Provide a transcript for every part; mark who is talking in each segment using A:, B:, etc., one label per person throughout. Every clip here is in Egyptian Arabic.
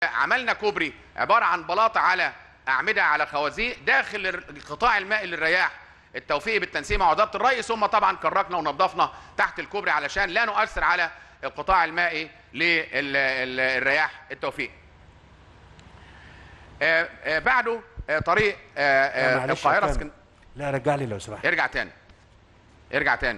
A: عملنا كوبري عباره عن بلاطه على اعمده على خوازيق داخل القطاع المائي للرياح التوفيقي بالتنسيق مع وزاره الري ثم طبعا كركنا ونظفنا تحت الكوبري علشان لا نؤثر على القطاع المائي للرياح التوفيقي. آه، آه، بعده آه، طريق آه،
B: لا،
A: آه،
B: معلش
A: القاهره
B: يا فندم.
A: اسكن
B: لا رجع لي لو سمحت
A: ارجع تاني ارجع تاني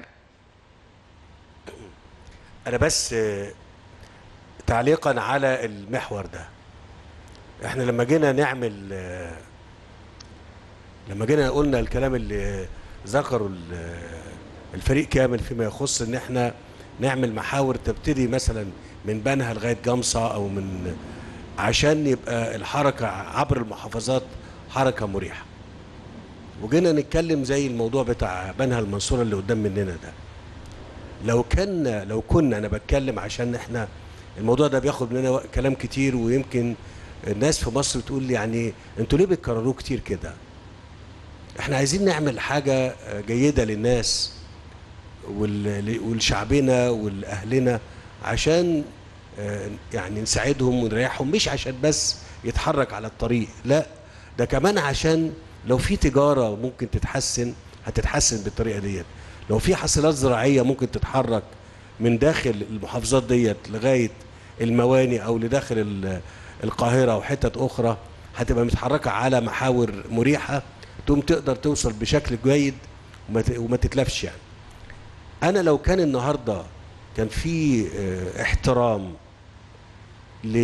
B: انا بس آه، تعليقا على المحور ده احنا لما جينا نعمل آه، لما جينا قلنا الكلام اللي ذكره ال- آه، الفريق كامل فيما يخص ان احنا نعمل محاور تبتدي مثلا من بنها لغايه جمصه او من عشان يبقى الحركه عبر المحافظات حركه مريحه وجينا نتكلم زي الموضوع بتاع بنها المنصوره اللي قدام مننا ده لو كان لو كنا انا بتكلم عشان احنا الموضوع ده بياخد مننا وق- كلام كتير ويمكن الناس في مصر تقول لي يعني انتوا ليه بتكرروه كتير كده احنا عايزين نعمل حاجة آه، جيدة للناس وال- ولشعبنا ولأهلنا عشان آه، يعني نساعدهم ونريحهم مش عشان بس يتحرك على الطريق لا ده كمان عشان لو في تجارة ممكن تتحسن هتتحسن بالطريقة ديت لو في حاصلات زراعية ممكن تتحرك من داخل المحافظات ديت لغاية المواني أو لداخل ال- القاهرة وحتت أخرى هتبقى متحركة على محاور مريحة تقوم تقدر توصل بشكل جيد وما ت- وما تتلفش يعني انا لو كان النهارده كان في آه، احترام ل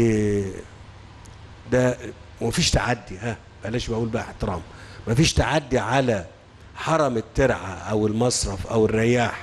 B: ده ومفيش تعدي ها بلاش بقول بقى احترام مفيش تعدي على حرم الترعه او المصرف او الرياح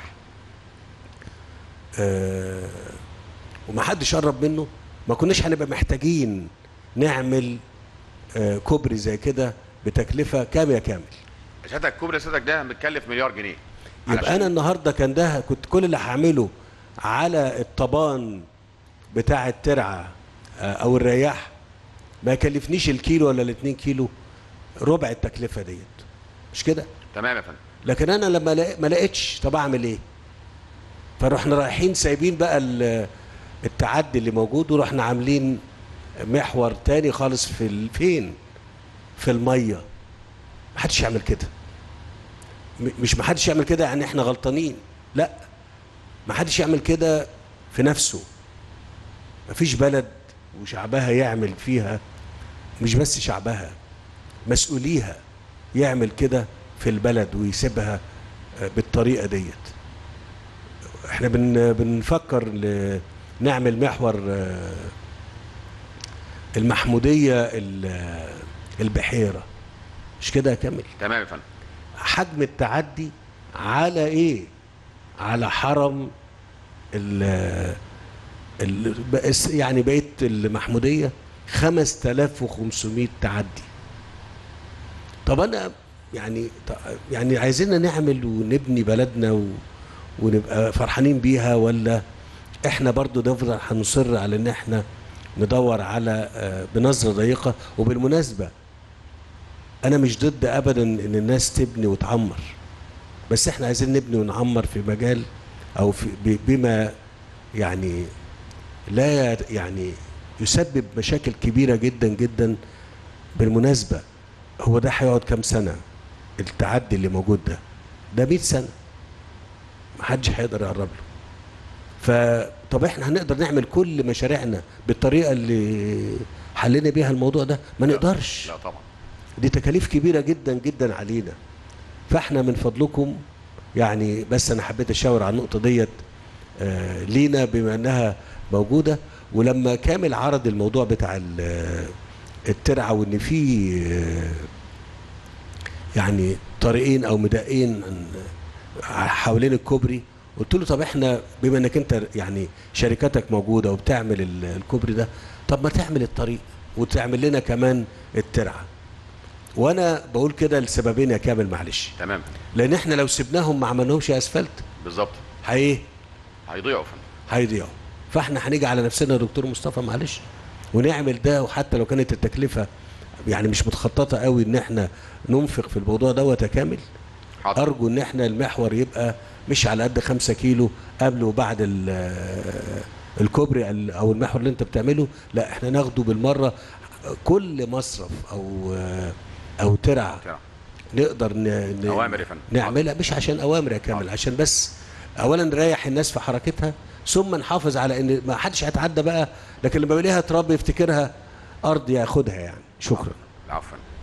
B: آه، ومحدش قرب منه ما كناش هنبقى محتاجين نعمل آه، كوبري زي كده بتكلفه كام يا كامل
A: سيادتك الكوبري سيادتك ده متكلف مليار جنيه
B: يبقى
A: علشان-
B: انا النهارده كان ده كنت كل اللي هعمله على الطبان بتاع الترعه آه، او الرياح ما يكلفنيش الكيلو ولا الاتنين كيلو ربع التكلفه ديت مش كده
A: تمام يا فندم
B: لكن انا لما لا- ما لقيتش طب اعمل ايه فرحنا رايحين سايبين بقى ال- التعدي اللي موجود ورحنا عاملين محور تاني خالص في ال- فين في الميه محدش يعمل كده م- مش محدش يعمل كده يعني احنا غلطانين لا محدش يعمل كده في نفسه مفيش بلد وشعبها يعمل فيها مش بس شعبها مسؤوليها يعمل كده في البلد ويسيبها آه، بالطريقه ديت احنا بن بنفكر ل- نعمل محور آه، المحموديه ال- البحيره مش كده يا كامل
A: تمام يا فندم
B: حجم التعدي على ايه على حرم ال ال بقس- يعني بقيت المحمودية 5500 تعدي طب انا يعني ط- يعني عايزيننا نعمل ونبني بلدنا و ونبقى فرحانين بيها ولا احنا برضو نفضل هنصر على ان احنا ندور على آه، بنظرة ضيقة وبالمناسبة انا مش ضد ابدا ان الناس تبني وتعمر بس احنا عايزين نبني ونعمر في مجال او في ب- بما يعني لا ي- يعني يسبب مشاكل كبيره جدا جدا بالمناسبه هو ده هيقعد كام سنه التعدي اللي موجود ده ده 100 سنه محدش هيقدر يقرب له فطب احنا هنقدر نعمل كل مشاريعنا بالطريقه اللي حلينا بيها الموضوع ده ما نقدرش
A: لا طبعا
B: دي تكاليف كبيره جدا جدا علينا فاحنا من فضلكم يعني بس انا حبيت اشاور على النقطه ديت آه، لينا بما انها موجوده ولما كامل عرض الموضوع بتاع ال- آه، الترعه وان في آه، يعني طريقين او مدقين حوالين الكوبري قلت له طب احنا بما انك انت يعني شركتك موجوده وبتعمل ال- الكوبري ده طب ما تعمل الطريق وتعمل لنا كمان الترعه وانا بقول كده لسببين يا كامل معلش
A: تمام
B: لان احنا لو سبناهم ما عملناهمش اسفلت
A: بالظبط
B: هي
A: هيضيعوا يا فندم
B: هيضيعوا فاحنا هنيجي على نفسنا يا دكتور مصطفى معلش ونعمل ده وحتى لو كانت التكلفه يعني مش متخططه قوي ان احنا ننفق في الموضوع دوت يا كامل
A: حاضر
B: ارجو ان احنا المحور يبقى مش على قد خمسة كيلو قبل وبعد ال- الكوبري ال- او المحور اللي انت بتعمله لا احنا ناخده بالمره كل مصرف او آه، او ترع
A: ترى.
B: نقدر ن... ن...
A: أوامر يا فندم.
B: نعملها مش عشان اوامر يا كامل عشان بس اولا نريح الناس في حركتها ثم نحافظ على ان ما حدش هيتعدى بقى لكن لما بيلاقيها تراب يفتكرها ارض ياخدها يعني شكرا
A: العفو